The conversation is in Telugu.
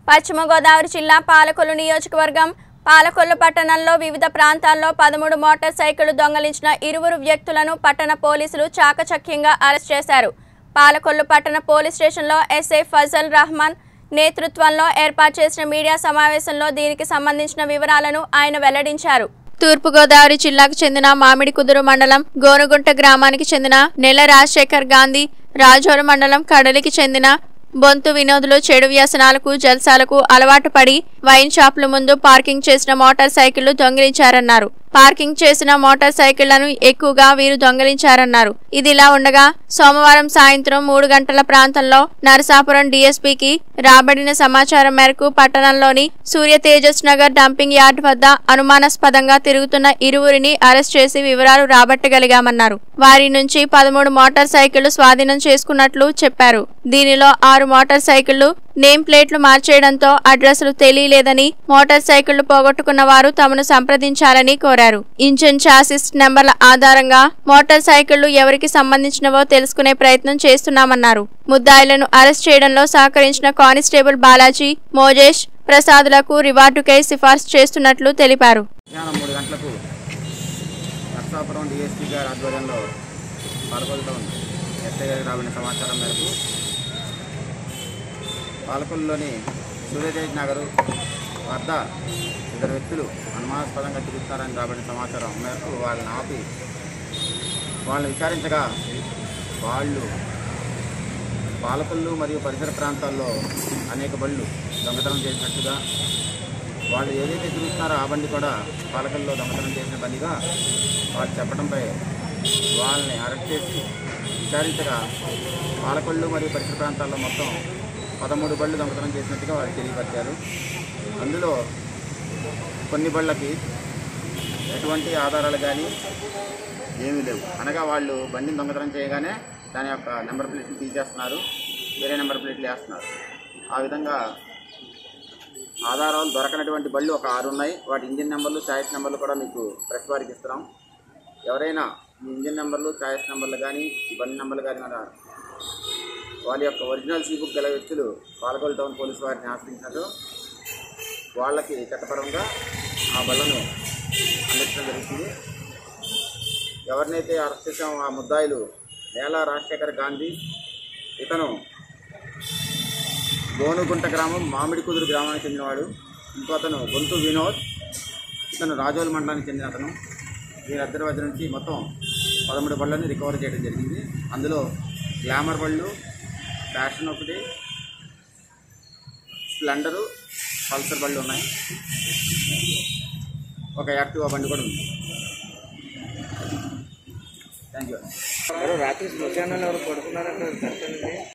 పశ్చిమ గోదావరి జిల్లా పాలకొల్లు నియోజకవర్గం పాలకొల్లు పట్టణంలో వివిధ ప్రాంతాల్లో పదమూడు మోటార్ సైకిళ్లు దొంగలించిన ఇరువురు వ్యక్తులను పట్టణ పోలీసులు చాకచక్యంగా అరెస్ట్ చేశారు పాలకొల్లు పట్టణ పోలీస్ స్టేషన్లో ఎస్ఐ ఫజల్ రహమాన్ నేతృత్వంలో ఏర్పాటు చేసిన మీడియా సమావేశంలో దీనికి సంబంధించిన వివరాలను ఆయన వెల్లడించారు తూర్పుగోదావరి జిల్లాకు చెందిన మామిడి కుదురు మండలం గోనుగుంట గ్రామానికి చెందిన నెల రాజశేఖర్ గాంధీ రాజోర మండలం కడలికి చెందిన బొంతు వినోదులు చెడు వ్యసనాలకు జల్సాలకు అలవాటు పడి వైన్ షాపుల ముందు పార్కింగ్ చేసిన మోటార్ సైకిళ్లు దొంగిలించారన్నారు పార్కింగ్ చేసిన మోటార్ సైకిళ్లను ఎక్కువగా వీరు దొంగిలించారన్నారు ఇదిలా ఉండగా సోమవారం సాయంత్రం మూడు గంటల ప్రాంతంలో నరసాపురం డీఎస్పీకి రాబడిన సమాచారం మేరకు పట్టణంలోని సూర్య తేజస్ నగర్ డంపింగ్ యార్డ్ వద్ద అనుమానాస్పదంగా తిరుగుతున్న ఇరువురిని అరెస్ట్ చేసి వివరాలు రాబట్టగలిగామన్నారు వారి నుంచి పదమూడు మోటార్ సైకిళ్లు స్వాధీనం చేసుకున్నట్లు చెప్పారు దీనిలో ఆరు మోటార్ సైకిళ్లు నేమ్ ప్లేట్లు మార్చేయడంతో అడ్రస్లు తెలియలేదని మోటార్ సైకిళ్లు పోగొట్టుకున్న వారు తమను సంప్రదించాలని కోరారు ఇంజిన్ చాసిస్ నెంబర్ల ఆధారంగా మోటార్ సైకిళ్లు ఎవరికి సంబంధించినవో తెలుసుకునే ప్రయత్నం చేస్తున్నామన్నారు ముద్దాయిలను అరెస్ట్ చేయడంలో సహకరించిన కానిస్టేబుల్ బాలాజీ మోజేష్ ప్రసాదులకు రివార్డుకై సిఫార్సు చేస్తున్నట్లు తెలిపారు మధ్యాహ్నం మూడు గంటలకు నర్సాపురం డిఎస్పీ గారి ఆధ్వర్యంలో పాలకొల్లులో ఎస్ఐ గారికి రాబడిన సమాచారం మేరకు పాలకొల్లులోని సూర్యతేజ్ నగరు వద్ద ఇద్దరు వ్యక్తులు అనుమానాస్పదంగా తిరుగుతున్నారని రాబడిన సమాచారం మేరకు వాళ్ళని ఆపి వాళ్ళని విచారించగా వాళ్ళు పాలకొల్లు మరియు పరిసర ప్రాంతాల్లో అనేక బళ్ళు దొంగతనం చేసినట్టుగా వాళ్ళు ఏదైతే తిరుగుతున్నారో ఆ బండి కూడా పాలకల్లో దొంగతనం చేసిన బండిగా వాళ్ళు చెప్పడంపై వాళ్ళని అరెస్ట్ చేసి విచారించగా పాలకొల్లు మరియు పరిసర ప్రాంతాల్లో మొత్తం పదమూడు బళ్ళు దొంగతనం చేసినట్టుగా వాళ్ళు తెలియపరిచారు అందులో కొన్ని బళ్ళకి ఎటువంటి ఆధారాలు కానీ ఏమీ లేవు అనగా వాళ్ళు బండిని దొంగతనం చేయగానే దాని యొక్క నెంబర్ ప్లేట్ని తీసేస్తున్నారు వేరే నెంబర్ ప్లేట్లు వేస్తున్నారు ఆ విధంగా ఆధారాలు దొరకనటువంటి బళ్ళు ఒక ఆరు ఉన్నాయి వాటి ఇంజిన్ నెంబర్లు ఛాయిస్ నెంబర్లు కూడా మీకు ప్రెస్ వారికి ఇస్తున్నాం ఎవరైనా ఈ ఇంజిన్ నెంబర్లు ఛాయిస్ నెంబర్లు కానీ ఈ బండి నెంబర్లు కానీ మన వాళ్ళ యొక్క ఒరిజినల్ సీ బుక్ గల వ్యక్తులు పాలకొల్లు టౌన్ పోలీసు వారిని ఆశ్రయించినట్టు వాళ్ళకి చట్టపరంగా ఆ బళ్ళను అందించడం జరుగుతుంది ఎవరినైతే అరెస్ట్ చేసామో ఆ ముద్దాయిలు నేల రాజశేఖర్ గాంధీ ఇతను గోనుగుంట గ్రామం మామిడి కుదురు గ్రామానికి చెందినవాడు ఇంకో అతను గొంతు వినోద్ ఇతను రాజోల్ మండలానికి చెందిన అతను వీరిద్దరి వద్ద నుంచి మొత్తం పదమూడు బళ్ళని రికవర్ చేయడం జరిగింది అందులో గ్లామర్ బళ్ళు ఫ్యాషన్ ఒకటి స్ప్లెండరు పల్సర్ బళ్ళు ఉన్నాయి ఒక యాక్టివా బండి కూడా ఉంది థ్యాంక్ యూ రాత్రి శ్మశానాలు ఎవరు పడుకున్నారంటే